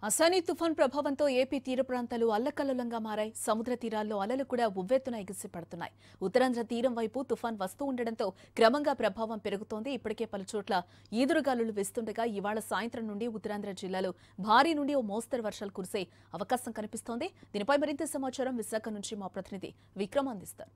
అసానీ తుఫాన్ ప్రభావంతో ఏపీ తీర ప్రాంతాలు అల్లకల్లోలంగా మారాయి సముద్ర తీరాల్లో అలలు కూడా ఉవ్వెత్తున ఎగిసిపడుతున్నాయి ఉత్తరాంధ్ర తీరం వైపు తుఫాన్ వస్తూ ఉండడంతో క్రమంగా ప్రభావం పెరుగుతోంది ఇప్పటికే పలుచోట్ల ఈదురుగాలులు వేస్తుండగా ఇవాళ సాయంత్రం నుండి ఉత్తరాంధ్ర జిల్లాలో భారీ నుండి ఓ మోస్తరు వర్షాలు కురిసే అవకాశం కనిపిస్తోంది దీనిపై మరింత సమాచారం విశాఖ నుంచి మా ప్రతినిధి విక్రమ్ అందిస్తారు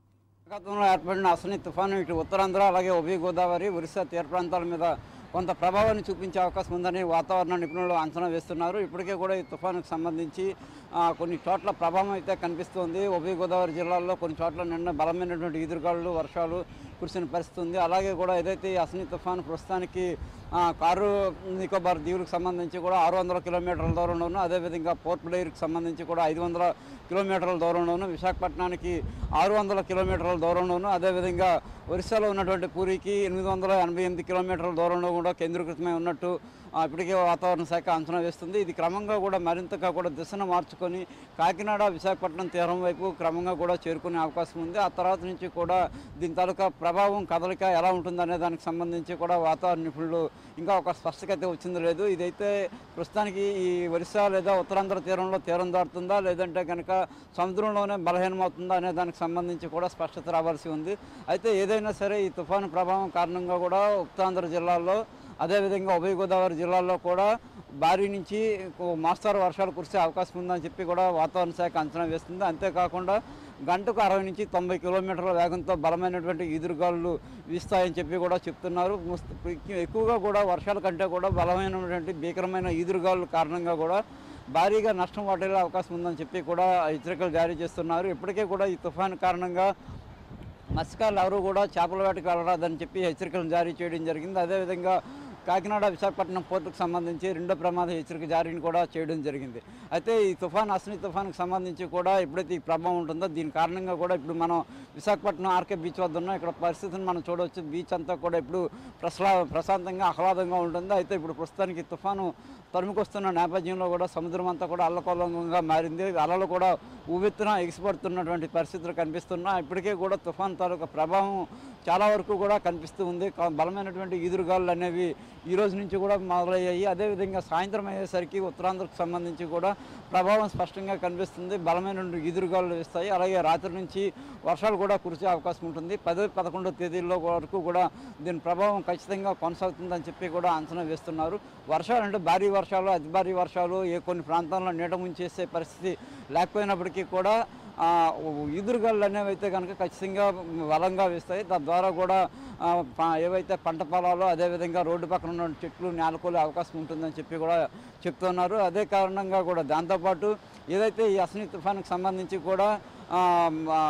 గతంలో ఏర్పడిన అసని తుఫాను ఇటు ఉత్తరాంధ్ర అలాగే ఉభయ గోదావరి ఒరిస్సా తీర ప్రాంతాల మీద కొంత ప్రభావాన్ని చూపించే అవకాశం ఉందని వాతావరణ నిపుణులు అంచనా వేస్తున్నారు ఇప్పటికే కూడా ఈ తుఫానుకు సంబంధించి ఆ, కొన్ని చోట్ల ప్రభావం అయితే కనిపిస్తుంది ఉభయ గోదావరి జిల్లాల్లో కొన్ని చోట్ల నిన్న బలమైనటువంటి ఈదురుగాలు వర్షాలు కురిసిన పరిస్థితి ఉంది అలాగే కూడా ఏదైతే ఈ అసని తుఫాను ప్రస్తుతానికి ఆ, కారు నికోబార్ దీవులకు సంబంధించి కూడా ఆరు వందల కిలోమీటర్ల దూరంలోను అదేవిధంగా పోర్ట్ బ్లెయిర్కి సంబంధించి కూడా ఐదు వందల కిలోమీటర్ల దూరంలోను విశాఖపట్నానికి ఆరు వందల కిలోమీటర్ల దూరంలోను అదేవిధంగా ఒరిస్సాలో ఉన్నటువంటి పూరికి ఎనిమిది వందల ఎనభై ఎనిమిది కిలోమీటర్ల దూరంలో కూడా కేంద్రీకృతమై ఉన్నట్టు ఆ, ఇప్పటికే వాతావరణ శాఖ అంచనా వేస్తుంది ఇది క్రమంగా కూడా మరింతగా కూడా దిశను మార్చుకొని కాకినాడ విశాఖపట్నం తీరం వైపు క్రమంగా కూడా చేరుకునే అవకాశం ఉంది ఆ తర్వాత నుంచి కూడా దీని తాలూకా ప్రభావం కదలిక ఎలా ఉంటుందనే దానికి సంబంధించి కూడా వాతావరణ నిపుణులు ఇంకా ఒక స్పష్టత అయితే వచ్చింది లేదు ఇదైతే ప్రస్తుతానికి ఈ ఒరిస్సా లేదా ఉత్తరాంధ్ర తీరంలో తీరం దాటుతుందా లేదంటే కనుక సముద్రంలోనే బలహీనమవుతుందా అనే దానికి సంబంధించి కూడా స్పష్టత రావాల్సి ఉంది అయితే ఏదైనా సరే ఈ తుఫాను ప్రభావం కారణంగా కూడా ఉత్తరాంధ్ర జిల్లాల్లో అదేవిధంగా ఉభయ గోదావరి జిల్లాల్లో కూడా భారీ నుంచి ఓ మోస్తారు వర్షాలు కురిసే అవకాశం ఉందని చెప్పి కూడా వాతావరణ శాఖ అంచనా వేస్తుంది అంతేకాకుండా గంటకు అరవై నుంచి తొంభై కిలోమీటర్ల వేగంతో బలమైనటువంటి ఈదురుగాలు వీస్తాయని చెప్పి కూడా చెప్తున్నారు ముస్త- ఎక్కువగా కూడా వర్షాల కంటే కూడా బలమైనటువంటి భీకరమైన ఈదురుగాలు కారణంగా కూడా భారీగా నష్టం వాటిల్లే అవకాశం ఉందని చెప్పి కూడా హెచ్చరికలు జారీ చేస్తున్నారు ఇప్పటికే కూడా ఈ తుఫాను కారణంగా మత్స్యకారులు ఎవరు కూడా చేపల వేటకు వెళ్ళరాదని చెప్పి హెచ్చరికలు జారీ చేయడం జరిగింది అదేవిధంగా కాకినాడ విశాఖపట్నం పోర్టుకు సంబంధించి రెండో ప్రమాద హెచ్చరిక జారీని కూడా చేయడం జరిగింది అయితే ఈ తుఫాన్ అసని తుఫాన్కి సంబంధించి కూడా ఎప్పుడైతే ఈ ప్రభావం ఉంటుందో దీని కారణంగా కూడా ఇప్పుడు మనం విశాఖపట్నం ఆర్కే బీచ్ వద్ద ఉన్నాం ఇక్కడ పరిస్థితిని మనం చూడవచ్చు బీచ్ అంతా కూడా ఇప్పుడు ప్రసలా ప్రశాంతంగా ఆహ్లాదంగా ఉంటుంది అయితే ఇప్పుడు ప్రస్తుతానికి ఈ తుఫాను తరుముకొస్తున్న నేపథ్యంలో కూడా సముద్రం అంతా కూడా అల్లకొల్లంగా మారింది అలలు కూడా ఉవ్వెత్తున ఎగిసిపడుతున్నటువంటి పరిస్థితులు కనిపిస్తున్నా ఇప్పటికే కూడా తుఫాన్ తాలూకా ప్రభావం చాలా వరకు కూడా కనిపిస్తూ ఉంది కా- బలమైనటువంటి ఈదురుగాలు అనేవి ఈ రోజు నుంచి కూడా మొదలయ్యాయి అదేవిధంగా సాయంత్రం అయ్యేసరికి ఉత్తరాంధ్రకు సంబంధించి కూడా ప్రభావం స్పష్టంగా కనిపిస్తుంది బలమైనటువంటి ఈదురుగాలు వేస్తాయి అలాగే రాత్రి నుంచి వర్షాలు కూడా కురిసే అవకాశం ఉంటుంది పదో పదకొండో తేదీల్లో వరకు కూడా దీని ప్రభావం ఖచ్చితంగా కొనసాగుతుందని చెప్పి కూడా అంచనా వేస్తున్నారు వర్షాలు అంటే భారీ వర్షాలు అతి భారీ వర్షాలు ఏ కొన్ని ప్రాంతాల్లో నీట ముంచేసే పరిస్థితి లేకపోయినప్పటికీ కూడా ఆ, ఈదురుగాలు అనేవి అయితే కనుక ఖచ్చితంగా బలంగా వేస్తాయి తద్వారా కూడా ఆ, ప- ఏవైతే పంట పొలాలు అదేవిధంగా రోడ్డు పక్కన ఉన్న చెట్లు నేలకొలే అవకాశం ఉంటుందని చెప్పి కూడా చెప్తున్నారు అదే కారణంగా కూడా దాంతోపాటు ఏదైతే ఈ అసని తుఫానుకు సంబంధించి కూడా ఆ, ఆ,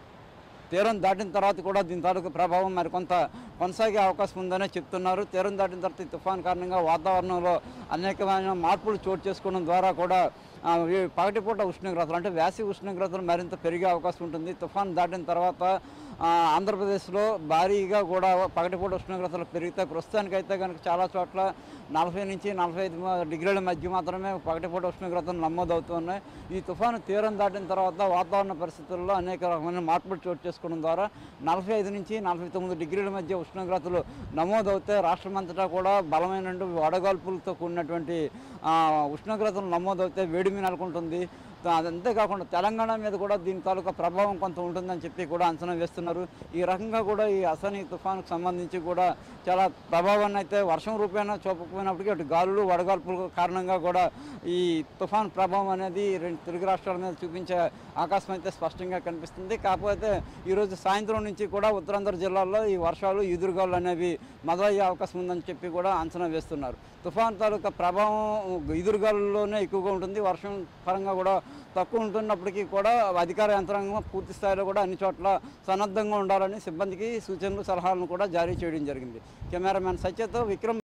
తీరం దాటిన తర్వాత కూడా దీని తాలూకు ప్రభావం మరికొంత కొనసాగే అవకాశం ఉందనే చెప్తున్నారు తీరం దాటిన తర్వాత ఈ తుఫాన్ కారణంగా వాతావరణంలో అనేకమైన మార్పులు చోటు చేసుకోవడం ద్వారా కూడా ఆ, ఈ పగటిపూట ఉష్ణోగ్రతలు అంటే వేసవి ఉష్ణోగ్రతలు మరింత పెరిగే అవకాశం ఉంటుంది తుఫాన్ దాటిన తర్వాత ఆ, ఆంధ్రప్రదేశ్లో భారీగా కూడా పగటిపూట ఉష్ణోగ్రతలు పెరిగితే ప్రస్తుతానికైతే కనుక చాలా చోట్ల నలభై నుంచి నలభై ఐదు మ- డిగ్రీల మధ్య మాత్రమే పగటిపూట ఉష్ణోగ్రతలు నమోదవుతున్నాయి ఈ తుఫాను తీరం దాటిన తర్వాత వాతావరణ పరిస్థితుల్లో అనేక రకమైన మార్పులు చోటు చేసుకోవడం ద్వారా నలభై ఐదు నుంచి నలభై తొమ్మిది డిగ్రీల మధ్య ఉష్ణోగ్రతలు నమోదవుతే రాష్ట్రమంతటా కూడా బలమైన వడగాల్పులతో కూడినటువంటి ఆ, ఉష్ణోగ్రతలు నమోదవుతే వేడిమి నెలకొంటుంది దా- అంతేకాకుండా తెలంగాణ మీద కూడా దీని తాలూకా ప్రభావం కొంత ఉంటుందని చెప్పి కూడా అంచనా వేస్తున్నారు ఈ రకంగా కూడా ఈ అసని తుఫానుకు సంబంధించి కూడా చాలా ప్రభావాన్ని అయితే వర్షం రూపేణా చూపకపోయినప్పటికీ అటు గాలులు వడగాల్పుల కారణంగా కూడా ఈ తుఫాన్ ప్రభావం అనేది రెండు తెలుగు రాష్ట్రాల మీద చూపించే అవకాశం అయితే స్పష్టంగా కనిపిస్తుంది కాకపోతే ఈరోజు సాయంత్రం నుంచి కూడా ఉత్తరాంధ్ర జిల్లాల్లో ఈ వర్షాలు ఎదురుగాలు అనేవి మొదలయ్యే అవకాశం ఉందని చెప్పి కూడా అంచనా వేస్తున్నారు తుఫాన్ తాలూకా ప్రభావం ఎదురుగాలులోనే ఎక్కువగా ఉంటుంది వర్షం పరంగా కూడా తక్కువ ఉంటున్నప్పటికీ కూడా అధికార యంత్రాంగం పూర్తి స్థాయిలో కూడా అన్ని చోట్ల సన్నద్ధంగా ఉండాలని సిబ్బందికి సూచనలు సలహాలను కూడా జారీ చేయడం జరిగింది కెమెరామ్యాన్ సత్యతో విక్రమ్